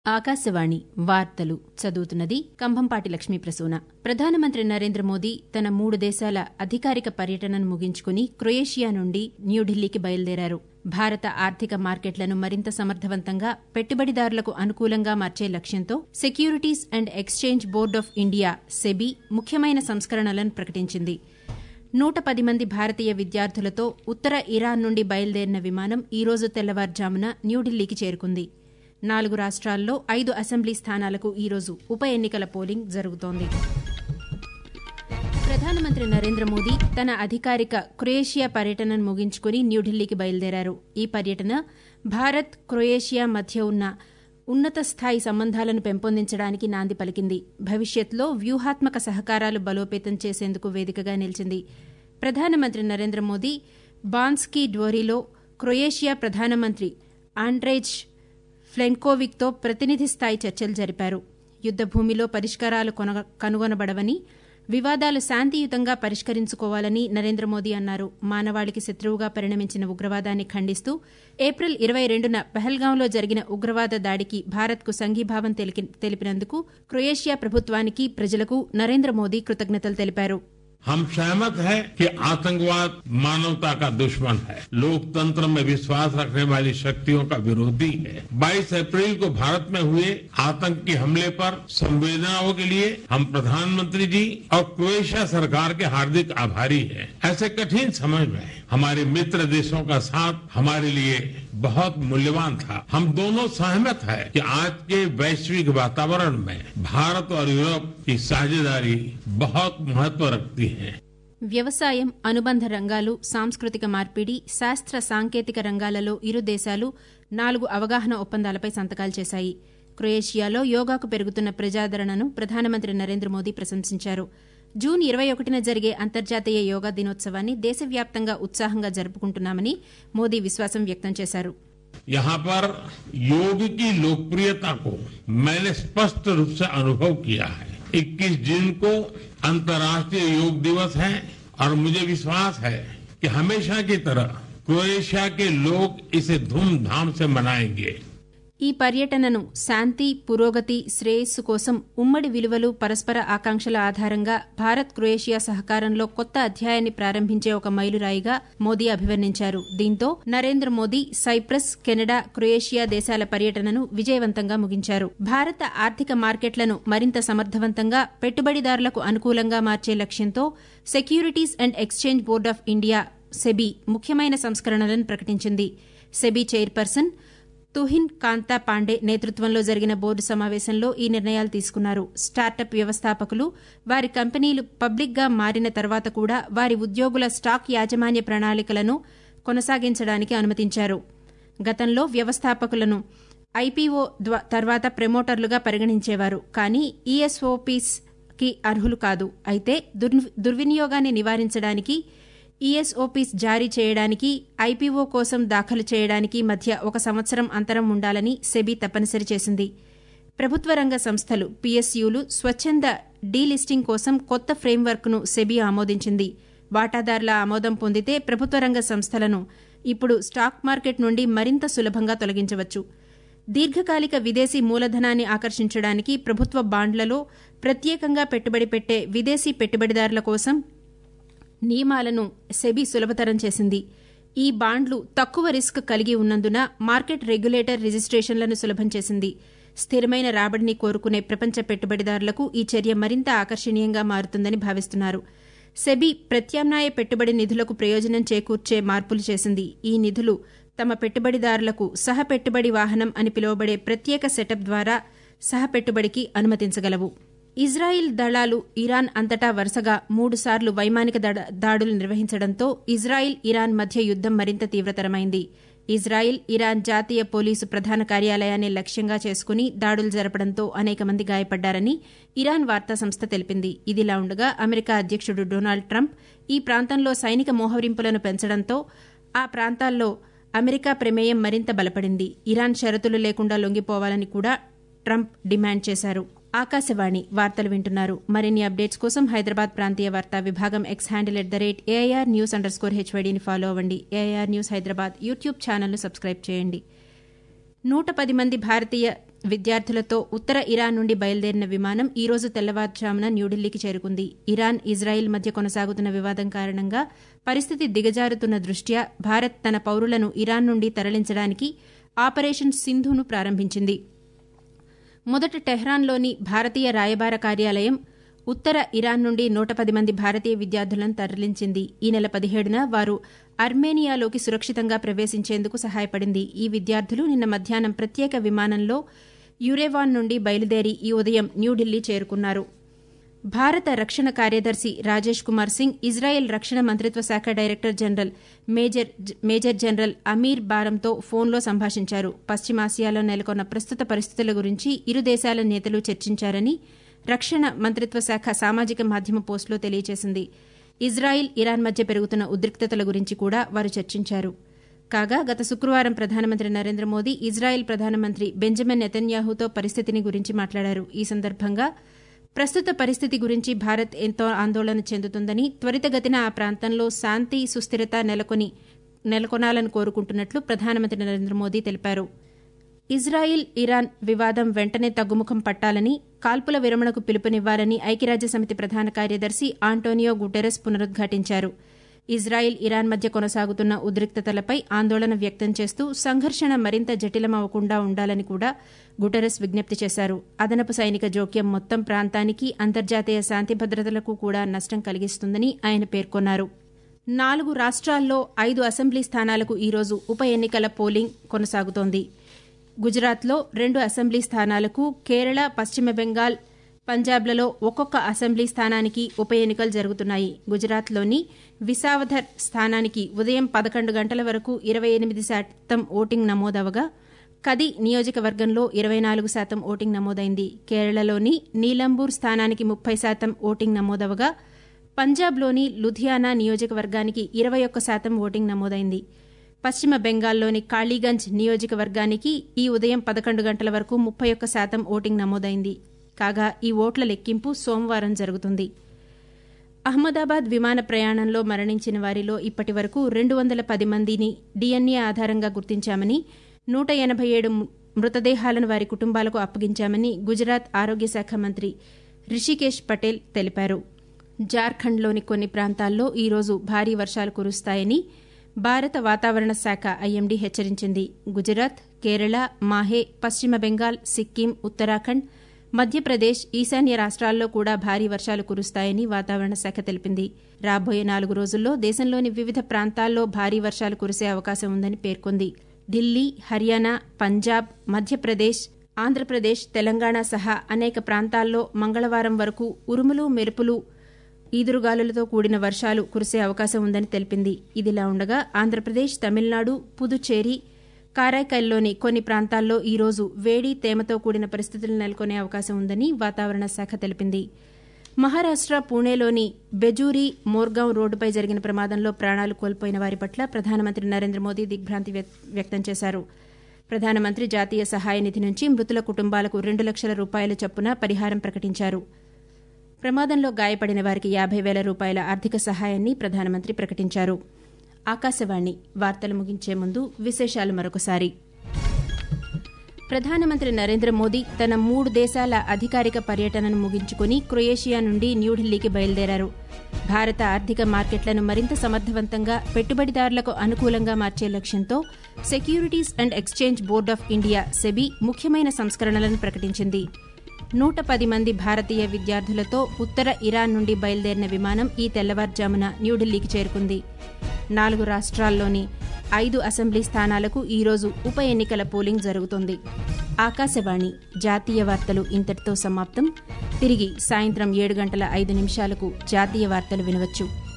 ఆకాశవాణి వార్తలు చదువుతున్నది కంభంపాటి లక్ష్మీ ప్రసూన ప్రధానమంత్రి నరేంద్ర మోదీ తన మూడు దేశాల అధికారిక పర్యటనను ముగించుకుని క్రొయేషియా నుండి న్యూఢిల్లీకి బయలుదేరారు భారత ఆర్థిక మార్కెట్లను మరింత సమర్థవంతంగా పెట్టుబడిదారులకు అనుకూలంగా మార్చే లక్ష్యంతో securities and exchange board of India SEBI ముఖ్యమైన సంస్కరణలను ప్రకటించింది నూట పది మంది భారతీయ విద్యార్థులతో ఉత్తర ఇరాన్ నుండి బయలుదేరిన విమానం ఈ రోజు తెల్లవారుజామున న్యూఢిల్లీకి చేరుకుంది నాలుగు రాష్ట్రాల్లో ఐదు అసెంబ్లీ స్థానాలకు ఈరోజు ఉప ఎన్నికల పోలింగ్ జరుగుతోంది ప్రధానమంత్రి నరేంద్ర మోదీ తన అధికారిక క్రొయేషియా పర్యటనను ముగించుకుని న్యూఢిల్లీకి బయలుదేరారు ఈ పర్యటన భారత్ క్రొయేషియా మధ్య ఉన్న ఉన్నత స్థాయి సంబంధాలను పెంపొందించడానికి నాంది పలికింది భవిష్యత్లో వ్యూహాత్మక సహకారాలు బలోపేతం చేసేందుకు వేదికగా నిలిచింది ప్రధానమంత్రి నరేంద్ర మోదీ బాన్స్కీ డ్వోరీలో క్రొయేషియా ప్రధానమంత్రి ఆండ్రేజ్ ఫ్లెంకోవిక్తో ప్రతినిధి స్థాయి చర్చలు జరిపారు యుద్దభూమిలో పరిష్కారాలు కనుగొనబడవని వివాదాలు శాంతియుతంగా పరిష్కరించుకోవాలని నరేంద్ర మోదీ అన్నారు మానవాళికి శత్రువుగా పరిణమించిన ఉగ్రవాదాన్ని ఖండిస్తూ ఏప్రిల్ ఇరవై రెండున పహల్గాంలో జరిగిన ఉగ్రవాద దాడికి భారత్కు సంఘీభావం తెలిపినందుకు క్రొయేషియా ప్రభుత్వానికి ప్రజలకు నరేంద్ర మోదీ కృతజ్ఞతలు తెలిపారు हम सहमत है कि आतंकवाद मानवता का दुश्मन है लोकतंत्र में विश्वास रखने वाली शक्तियों का विरोधी है 22 अप्रैल को भारत में हुए आतंकी हमले पर संवेदनाओं के लिए हम प्रधानमंत्री जी और क्रोएशिया सरकार के हार्दिक आभारी हैं ऐसे कठिन समय में हमारे मित्र देशों का साथ हमारे लिए बहुत मूल्यवान था हम दोनों सहमत है कि आज के वैश्विक वातावरण में भारत और यूरोप की साझेदारी बहुत महत्व रखती है వ్యవసాయం అనుబంధ రంగాలు సాంస్కృతిక మార్పిడి శాస్త్ర సాంకేతిక రంగాలలో ఇరు దేశాలు నాలుగు అవగాహన ఒప్పందాలపై సంతకాలు చేశాయి క్రొయేషియాలో యోగాకు పెరుగుతున్న ప్రజాదరణను ప్రధానమంత్రి నరేంద్ర మోదీ ప్రశంసించారు జూన్ ఇరవై ఒకటిన జరిగే అంతర్జాతీయ యోగా దినోత్సవాన్ని దేశవ్యాప్తంగా ఉత్సాహంగా జరుపుకుంటున్నామని మోదీ విశ్వాసం వ్యక్తం చేశారు यहाँ पर योग की लोकप्रियता को मैंने स्पष्ट रूप से अनुभव किया है 21 जून को अंतर्राष्ट्रीय योग दिवस है और मुझे विश्वास है कि हमेशा की तरह क्रोएशिया के लोग इसे धूमधाम से मनाएंगे ఈ పర్యటనను శాంతి పురోగతి శ్రేయస్సు కోసం ఉమ్మడి విలువలు పరస్పర ఆకాంక్షల ఆధారంగా భారత్ క్రొయేషియా సహకారంలో కొత్త అధ్యాయాన్ని ప్రారంభించే ఒక మైలురాయిగా మోదీ అభివర్ణించారు దీంతో Narendra Modi Cyprus Canada Croatia దేశాల పర్యటనను విజయవంతంగా ముగించారు భారత ఆర్థిక మార్కెట్లను మరింత సమర్థవంతంగా పెట్టుబడిదారులకు అనుకూలంగా మార్చే లక్ష్యంతో securities and exchange board of India SEBI ముఖ్యమైన సంస్కరణలను ప్రకటించింది సెబీ చైర్పర్సన్ తుహిన్ కాంతా పాండే నేతృత్వంలో జరిగిన బోర్డు సమావేశంలో ఈ నిర్ణయాలు తీసుకున్నారు స్టార్టప్ వ్యవస్థాపకులు వారి కంపెనీలు పబ్లిక్గా మారిన తర్వాత కూడా వారి ఉద్యోగుల స్టాక్ యాజమాన్య ప్రణాళికలను కొనసాగించడానికి అనుమతించారు గతంలో వ్యవస్థాపకులను ఐపీఓ తర్వాత ప్రమోటర్లుగా పరిగణించేవారు కానీ ఈఎస్ఓపీస్ కి అర్హులు కాదు అయితే దుర్వినియోగాన్ని నివారించడానికి ఈఎస్ఓపీస్ జారీ చేయడానికి ఐపీఓ కోసం దాఖలు చేయడానికి మధ్య ఒక సంవత్సరం అంతరం ఉండాలని సెబీ తప్పనిసరి చేసింది ప్రభుత్వ రంగ సంస్థలు పీఎస్యూలు స్వచ్ఛంద డీలిస్టింగ్ కోసం కొత్త ఫ్రేమ్వర్క్ను సెబీ ఆమోదించింది వాటాదారుల ఆమోదం పొందితే ప్రభుత్వ రంగ సంస్థలను ఇప్పుడు స్టాక్ మార్కెట్ నుండి మరింత సులభంగా తొలగించవచ్చు దీర్ఘకాలిక విదేశీ మూలధనాన్ని ఆకర్షించడానికి ప్రభుత్వ బాండ్లలో ప్రత్యేకంగా పెట్టుబడి పెట్టే విదేశీ పెట్టుబడిదారుల కోసం నియమాలను సెబీ సులభతరం చేసింది ఈ బాండ్లు తక్కువ రిస్క్ కలిగి ఉన్నందున మార్కెట్ రెగ్యులేటర్ రిజిస్ట్రేషన్లను సులభం చేసింది స్థిరమైన రాబడిని కోరుకునే ప్రపంచ పెట్టుబడిదారులకు ఈ చర్య మరింత ఆకర్షణీయంగా మారుతుందని భావిస్తున్నారు సెబీ ప్రత్యామ్నాయ పెట్టుబడి నిధులకు ప్రయోజనం చేకూర్చే మార్పులు చేసింది ఈ నిధులు తమ పెట్టుబడిదారులకు సహ పెట్టుబడి వాహనం అని పిలువబడే ప్రత్యేక సెటప్ ద్వారా సహ పెట్టుబడికి అనుమతించగలవు ఇజ్రాయిల్ దళాలు ఇరాన్ అంతటా వరుసగా మూడుసార్లు వైమానిక దాడులు నిర్వహించడంతో ఇజ్రాయిల్ ఇరాన్ మధ్య యుద్దం మరింత తీవ్రతరమైంది ఇజ్రాయిల్ ఇరాన్ జాతీయ పోలీసు ప్రధాన కార్యాలయాన్ని లక్ష్యంగా చేసుకుని దాడులు జరపడంతో అనేక మంది గాయపడ్డారని ఇరాన్ వార్తా సంస్థ తెలిపింది ఇదిలా ఉండగా అమెరికా అధ్యక్షుడు డొనాల్డ్ ట్రంప్ ఈ ప్రాంతంలో సైనిక మోహరింపులను పెంచడంతో ఆ ప్రాంతాల్లో అమెరికా ప్రమేయం మరింత బలపడింది ఇరాన్ షరతులు లేకుండా లొంగిపోవాలని కూడా ట్రంప్ డిమాండ్ చేశారు ఆకాశవాణి వార్తలు వింటున్నారు మరిన్ని అప్డేట్స్ కోసం హైదరాబాద్ ప్రాంతీయ వార్తా విభాగం X handle at the rate A I R news underscore హెచ్వైడీని ఫాలో అవ్వండి ఏఐఆర్ న్యూస్ హైదరాబాద్ యూట్యూబ్ ఛానల్ను సబ్స్క్రైబ్ చేయండి నూట పది మంది భారతీయ విద్యార్థులతో ఉత్తర ఇరాన్ నుండి బయలుదేరిన విమానం ఈ రోజు తెల్లవారుజామున న్యూఢిల్లీకి చేరుకుంది ఇరాన్ ఇజ్రాయిల్ మధ్య కొనసాగుతున్న వివాదం కారణంగా పరిస్థితి దిగజారుతున్న దృష్ట్యా భారత్ తన పౌరులను ఇరాన్ నుండి తరలించడానికి ఆపరేషన్ సింధును ప్రారంభించింది మొదట టెహ్రాన్లోని భారతీయ రాయబార కార్యాలయం ఉత్తర ఇరాన్ నుండి నూట పది మంది భారతీయ విద్యార్థులను తరలించింది ఈ నెల పదిహేడున వారు అర్మేనియాలోకి సురక్షితంగా ప్రవేశించేందుకు సహాయపడింది ఈ విద్యార్థులు నిన్న మధ్యాహ్నం ప్రత్యేక విమానంలో యురేవాన్ నుండి బయలుదేరి ఈ ఉదయం న్యూఢిల్లీ చేరుకున్నారు భారత రక్షణ కార్యదర్శి రాజేష్ కుమార్ సింగ్ ఇజ్రాయెల్ రక్షణ మంత్రిత్వ శాఖ director general major major general Amir బారంతో ఫోన్లో సంభాషించారు పశ్చిమాసియాలో నెలకొన్న ప్రస్తుత పరిస్థితుల గురించి ఇరు దేశాల నేతలు చర్చించారని రక్షణ మంత్రిత్వ శాఖ సామాజిక మాధ్యమ పోస్టులో తెలియజేసింది ఇజ్రాయిల్ ఇరాన్ మధ్య పెరుగుతున్న ఉద్రిక్తతల గురించి కూడా వారు చర్చించారు కాగా గత శుక్రవారం ప్రధానమంత్రి నరేంద్ర మోదీ ఇజ్రాయెల్ ప్రధానమంత్రి బెంజమిన్ నెతన్యాహుతో పరిస్థితిని గురించి మాట్లాడారు ఈ సందర్భంగా ప్రస్తుత పరిస్థితి గురించి భారత్ ఎంతో ఆందోళన చెందుతుందని త్వరితగతిన ఆ ప్రాంతంలో శాంతి సుస్థిరత నెలకొని నెలకొనాలని కోరుకుంటున్నట్లు ప్రధానమంత్రి నరేంద్ర మోదీ తెలిపారు ఇజ్రాయిల్ ఇరాన్ వివాదం వెంటనే తగ్గుముఖం పట్టాలని కాల్పుల విరమణకు పిలుపునివ్వాలని ఐక్యరాజ్యసమితి ప్రధాన కార్యదర్శి ఆంటోనియో గుటెరస్ పునరుద్ఘాటించారు ఇజ్రాయిల్ ఇరాన్ మధ్య కొనసాగుతున్న ఉద్రిక్తతలపై ఆందోళన వ్యక్తం చేస్తూ సంఘర్షణ మరింత జటిలమవకుండా ఉండాలని కూడా గుటెరస్ విజ్ఞప్తి చేశారు అదనపు సైనిక జోక్యం మొత్తం ప్రాంతానికి అంతర్జాతీయ శాంతి భద్రతలకు కూడా నష్టం కలిగిస్తుందని ఆయన పేర్కొన్నారు నాలుగు రాష్ట్రాల్లో ఐదు అసెంబ్లీ స్థానాలకు ఈరోజు ఉప ఎన్నికల పోలింగ్ కొనసాగుతోంది గుజరాత్లో రెండు అసెంబ్లీ స్థానాలకు కేరళ పశ్చిమ బెంగాల్ పంజాబ్లలో ఒక్కొక్క అసెంబ్లీ స్థానానికి ఉప ఎన్నికలు జరుగుతున్నాయి గుజరాత్లోని విసావధర్ స్థానానికి ఉదయం పదకొండు గంటల వరకు ఇరవై ఎనిమిది శాతం ఓటింగ్ నమోదవగా కది నియోజకవర్గంలో ఇరవై నాలుగు శాతం ఓటింగ్ నమోదైంది కేరళలోని నీలంబూర్ స్థానానికి ముప్పై శాతం ఓటింగ్ నమోదవగా పంజాబ్లోని లుధియానా నియోజకవర్గానికి ఇరవై ఒక్క శాతం ఓటింగ్ నమోదైంది పశ్చిమ బెంగాల్లోని కాళీగంజ్ నియోజకవర్గానికి ఈ ఉదయం పదకొండు గంటల వరకు ముప్పై ఒక్క శాతం ఓటింగ్ నమోదైంది కాగా ఈ ఓట్ల లెక్కింపు సోమవారం జరుగుతుంది అహ్మదాబాద్ విమాన ప్రయాణంలో మరణించిన వారిలో ఇప్పటి వరకు రెండు వందల పది మందిని డీఎన్ఏ ఆధారంగా గుర్తించామని నూట ఎనభై ఏడు మృతదేహాలను వారి కుటుంబాలకు అప్పగించామని గుజరాత్ ఆరోగ్య శాఖ మంత్రి రిషికేష్ పటేల్ తెలిపారు జార్ఖండ్లోని కొన్ని ప్రాంతాల్లో ఈరోజు భారీ వర్షాలు కురుస్తాయని భారత వాతావరణ శాఖ ఐఎండీ హెచ్చరించింది గుజరాత్ కేరళ మాహే పశ్చిమ బెంగాల్ సిక్కిం ఉత్తరాఖండ్ మధ్యప్రదేశ్ ఈశాన్య రాష్ట్రాల్లో కూడా భారీ వర్షాలు కురుస్తాయని వాతావరణ శాఖ తెలిపింది రాబోయే నాలుగు రోజుల్లో దేశంలోని వివిధ ప్రాంతాల్లో భారీ వర్షాలు కురిసే అవకాశం ఉందని పేర్కొంది ఢిల్లీ హర్యానా పంజాబ్ మధ్యప్రదేశ్ ఆంధ్రప్రదేశ్ తెలంగాణ సహా అనేక ప్రాంతాల్లో మంగళవారం వరకు ఉరుములు మెరుపులు ఈదురుగాలులతో కూడిన వర్షాలు కురిసే అవకాశం ఉందని తెలిపింది ఇదిలా ఉండగా ఆంధ్రప్రదేశ్ తమిళనాడు పుదుచ్చేరి కారైకల్లోని కొన్ని ప్రాంతాల్లో ఈ రోజు వేడి తేమతో కూడిన పరిస్థితులు నెలకొనే అవకాశం ఉందని వాతావరణ శాఖ తెలిపింది మహారాష్ట పూణేలోని బెజూరి మోర్గాం రోడ్డుపై జరిగిన ప్రమాదంలో ప్రాణాలు కోల్పోయిన వారి పట్ల ప్రధానమంత్రి నరేంద్ర మోదీ దిగ్భ్రాంతి వ్యక్తం చేశారు ప్రధానమంత్రి జాతీయ సహాయ నిధి నుంచి మృతుల కుటుంబాలకు రెండు లక్షల రూపాయల చొప్పున పరిహారం ప్రకటించారు ప్రమాదంలో గాయపడిన వారికి యాభై వేల రూపాయల ఆర్థిక సహాయాన్ని ప్రధానమంత్రి ప్రకటించారు ఆకాశవాణి వార్తలు ముగించే ముందు విశేషాలు మరొకసారి ప్రధానమంత్రి నరేంద్ర మోదీ తన మూడు దేశాల అధికారిక పర్యటనను ముగించుకుని క్రొయేషియా నుండి న్యూఢిల్లీకి బయలుదేరారు భారత ఆర్థిక మార్కెట్లను మరింత సమర్థవంతంగా పెట్టుబడిదారులకు అనుకూలంగా మార్చే లక్ష్యంతో securities and exchange board of India SEBI ముఖ్యమైన సంస్కరణలను ప్రకటించింది నూట పది మంది భారతీయ విద్యార్థులతో ఉత్తర ఇరాన్ నుండి బయలుదేరిన విమానం ఈ తెల్లవారుజామున న్యూఢిల్లీకి చేరుకుంది నాలుగు రాష్ట్రాల్లోని ఐదు అసెంబ్లీ స్థానాలకు ఈరోజు ఉప ఎన్నికల పోలింగ్ జరుగుతోంది ఆకాశవాణి జాతీయ వార్తలు ఇంతటితో సమాప్తం తిరిగి సాయంత్రం ఏడు గంటల ఐదు నిమిషాలకు జాతీయ వార్తలు వినవచ్చు